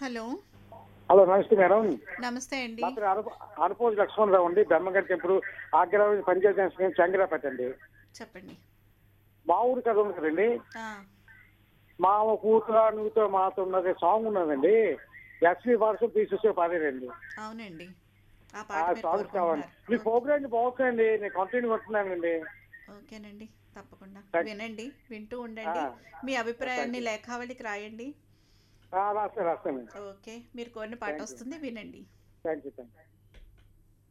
Hello hello నమస్తే madam నమస్తే అండి నా పేరు అనుప అనుపోజ్ లక్ష్మణరావు అండి ధర్మగర్ టెంపుల్ ఆగ్రా పంచాయతీ జంక్షన్ చంద్రపేట అండి చెప్పండి మా ఊరు కథ ఉంది కదండి ఆ, మా కూతురా నువ్వుతో మాతో ఉన్నది సాంగ్ ఉన్నదండి ఎస్వి వారసు తీసేసే పాడారండి అవునండి ఆ ఆ పాట మీరు సాంగ్స్ కావాలి మీ కోరుకుంటున్నారు ప్రోగ్రామ్ బాగుంటుందండి నేను కంటిన్యూ కొట్టున్నానండి ఓకేనండి తప్పకుండా థాంక్- వినండి వింటూ ఉండండి ఆ. మీ అభిప్రాయాన్ని లేఖావళికి రాయండి రాస్తాను రాస్తానండి ఓకే మీరు కోరిన పాట వస్తుంది వినండి థ్యాంక్ యూ థ్యాంక్ యూ